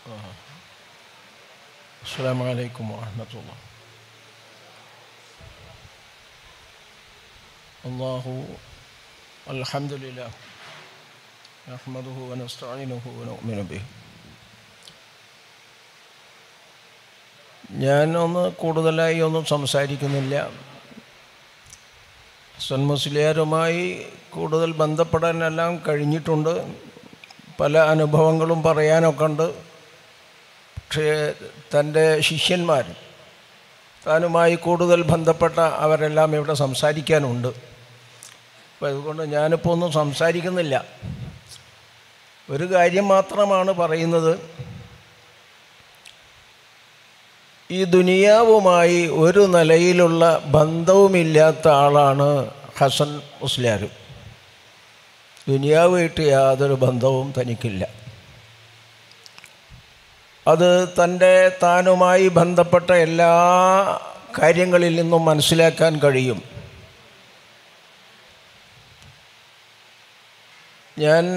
السلام عليكم ورحمة الله الله الحمد لله نحمده ونستعينه ونؤمن به ഞാൻ ഒന്ന് കൂടുതലായി ഒന്നും സംസാരിക്കുന്നില്ല ഹസൻ മുസ്ലിയാരുമായി കൂടുതൽ ബന്ധപ്പെടാനെല്ലാം കഴിഞ്ഞിട്ടുണ്ട് പല അനുഭവങ്ങളും പറയാനൊക്കെ ഉണ്ട് പക്ഷേ തൻ്റെ ശിഷ്യന്മാർ താനുമായി കൂടുതൽ ബന്ധപ്പെട്ട അവരെല്ലാം ഇവിടെ സംസാരിക്കാനുണ്ട് അപ്പോൾ അതുകൊണ്ട് ഞാനിപ്പോൾ ഒന്നും സംസാരിക്കുന്നില്ല ഒരു കാര്യം മാത്രമാണ് പറയുന്നത് ഈ ദുനിയാവുമായി ഒരു നിലയിലുള്ള ബന്ധവുമില്ലാത്ത ആളാണ് ഹസൻ മുസ്ലിയാർ ദുനിയാവുമായിട്ട് യാതൊരു ബന്ധവും തനിക്കില്ല അത് തൻ്റെ താനുമായി ബന്ധപ്പെട്ട എല്ലാ കാര്യങ്ങളിൽ നിന്നും മനസ്സിലാക്കാൻ കഴിയും ഞാൻ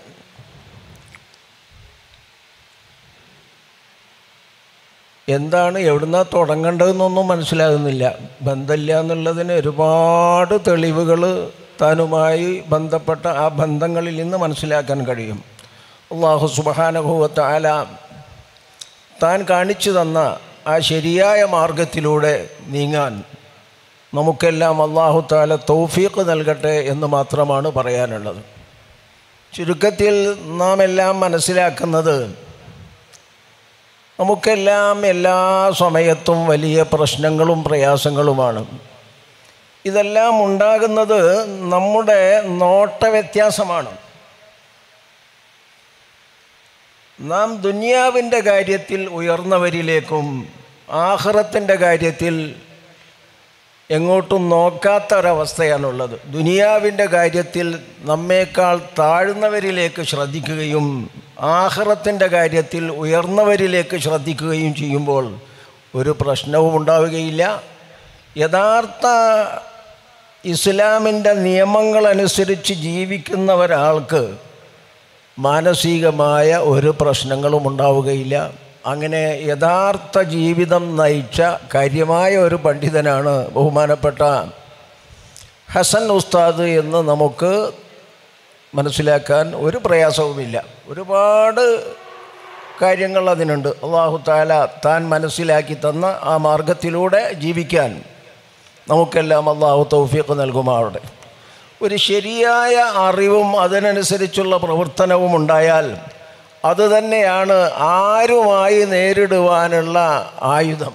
എന്താണ് എവിടുന്നാ തുടങ്ങേണ്ടതെന്നൊന്നും മനസ്സിലാകുന്നില്ല ബന്ധമില്ല എന്നുള്ളതിന് ഒരുപാട് തെളിവുകൾ താനുമായി ബന്ധപ്പെട്ട ആ ബന്ധങ്ങളിൽ നിന്ന് മനസ്സിലാക്കാൻ കഴിയും അള്ളാഹു സുബഹാനുഭവത്തെ ആല താൻ കാണിച്ചു തന്ന ആ ശരിയായ മാർഗത്തിലൂടെ നീങ്ങാൻ നമുക്കെല്ലാം അള്ളാഹു താല തൗഫീഖ് നൽകട്ടെ എന്ന് മാത്രമാണ് പറയാനുള്ളത് ചുരുക്കത്തിൽ നാം എല്ലാം മനസ്സിലാക്കുന്നത് നമുക്കെല്ലാം എല്ലാ സമയത്തും വലിയ പ്രശ്നങ്ങളും പ്രയാസങ്ങളുമാണ് ഇതെല്ലാം ഉണ്ടാകുന്നത് നമ്മുടെ നോട്ട വ്യത്യാസമാണ് നാം ദുനിയാവിൻ്റെ കാര്യത്തിൽ ഉയർന്നവരിലേക്കും ആഹ്റത്തിൻ്റെ കാര്യത്തിൽ എങ്ങോട്ടും നോക്കാത്ത ഒരവസ്ഥയാണുള്ളത് ദുനിയാവിൻ്റെ കാര്യത്തിൽ നമ്മേക്കാൾ താഴ്ന്നവരിലേക്ക് ശ്രദ്ധിക്കുകയും ആഹ്റത്തിൻ്റെ കാര്യത്തിൽ ഉയർന്നവരിലേക്ക് ശ്രദ്ധിക്കുകയും ചെയ്യുമ്പോൾ ഒരു പ്രശ്നവും ഉണ്ടാവുകയില്ല യഥാർത്ഥ ഇസ്ലാമിൻ്റെ നിയമങ്ങളനുസരിച്ച് ജീവിക്കുന്ന ഒരാൾക്ക് മാനസികമായ ഒരു പ്രശ്നങ്ങളും ഉണ്ടാവുകയില്ല അങ്ങനെ യഥാർത്ഥ ജീവിതം നയിച്ച കാര്യമായ ഒരു പണ്ഡിതനാണ് ബഹുമാനപ്പെട്ട ഹസൻ ഉസ്താദ് എന്ന് നമുക്ക് മനസ്സിലാക്കാൻ ഒരു പ്രയാസവുമില്ല ഒരുപാട് കാര്യങ്ങൾ അതിനുണ്ട് അള്ളാഹു താല താൻ മനസ്സിലാക്കി തന്ന ആ മാർഗത്തിലൂടെ ജീവിക്കാൻ നമുക്കെല്ലാം അള്ളാഹു തൗഫീഖ് നൽകുമാറുടെ ഒരു ശരിയായ അറിവും അതിനനുസരിച്ചുള്ള പ്രവർത്തനവും ഉണ്ടായാൽ അത് തന്നെയാണ് ആരുമായി നേരിടുവാനുള്ള ആയുധം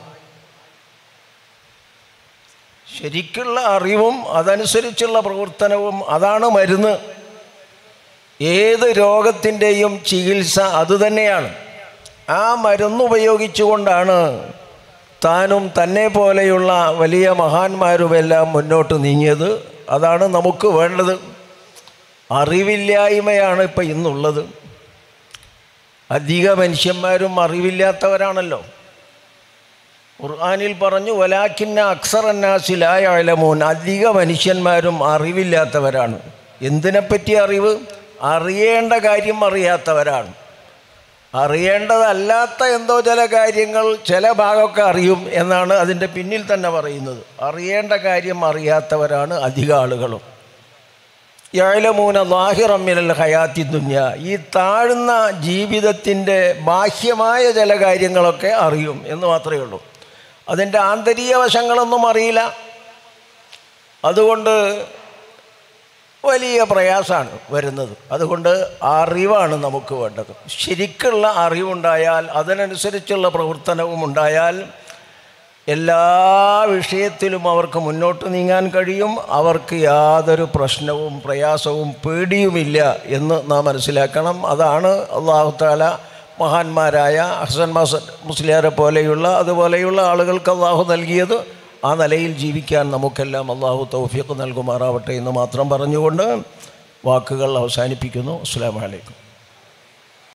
ശരിക്കുള്ള അറിവും അതനുസരിച്ചുള്ള പ്രവർത്തനവും അതാണ് മരുന്ന് ഏത് രോഗത്തിൻ്റെയും ചികിത്സ അതുതന്നെയാണ് ആ മരുന്ന് ഉപയോഗിച്ചുകൊണ്ടാണ് താനും തന്നെ പോലെയുള്ള വലിയ മഹാന്മാരുമെല്ലാം മുന്നോട്ട് നീങ്ങിയത് അതാണ് നമുക്ക് വേണ്ടത് അറിവില്ലായ്മയാണ് ഇപ്പം ഇന്നുള്ളത് അധിക മനുഷ്യന്മാരും അറിവില്ലാത്തവരാണല്ലോ ഖുർആാനിൽ പറഞ്ഞു വലാക്കിന്ന അക്സറന്നാസിലായ അലമൂൻ അധിക മനുഷ്യന്മാരും അറിവില്ലാത്തവരാണ് എന്തിനെപ്പറ്റി അറിവ് അറിയേണ്ട കാര്യം അറിയാത്തവരാണ് അറിയേണ്ടതല്ലാത്ത എന്തോ ചില കാര്യങ്ങൾ ചില ഭാഗമൊക്കെ അറിയും എന്നാണ് അതിൻ്റെ പിന്നിൽ തന്നെ പറയുന്നത് അറിയേണ്ട കാര്യം അറിയാത്തവരാണ് അധിക ആളുകളും യഴലമൂന ലാഹിറമ്മിനൽ ഹയാത്തി ദുന്യ ഈ താഴ്ന്ന ജീവിതത്തിൻ്റെ ബാഹ്യമായ ചില കാര്യങ്ങളൊക്കെ അറിയും എന്ന് മാത്രമേ ഉള്ളൂ അതിൻ്റെ ആന്തരിക വശങ്ങളൊന്നും അറിയില്ല അതുകൊണ്ട് വലിയ പ്രയാസമാണ് വരുന്നത് അതുകൊണ്ട് അറിവാണ് നമുക്ക് വേണ്ടത് ശരിക്കുള്ള അറിവുണ്ടായാൽ അതിനനുസരിച്ചുള്ള പ്രവർത്തനവും ഉണ്ടായാൽ എല്ലാ വിഷയത്തിലും അവർക്ക് മുന്നോട്ട് നീങ്ങാൻ കഴിയും അവർക്ക് യാതൊരു പ്രശ്നവും പ്രയാസവും പേടിയുമില്ല എന്ന് നാം മനസ്സിലാക്കണം അതാണ് അള്ളാഹു താല മഹാന്മാരായ ഹസൻ മസ മുസ്ലിയാരെ പോലെയുള്ള അതുപോലെയുള്ള ആളുകൾക്ക് അള്ളാഹു നൽകിയത് ആ നിലയിൽ ജീവിക്കാൻ നമുക്കെല്ലാം അള്ളാഹു തൗഫീഖ് നൽകുമാറാവട്ടെ എന്ന് മാത്രം പറഞ്ഞുകൊണ്ട് വാക്കുകൾ അവസാനിപ്പിക്കുന്നു അസ്സാം വലൈക്കും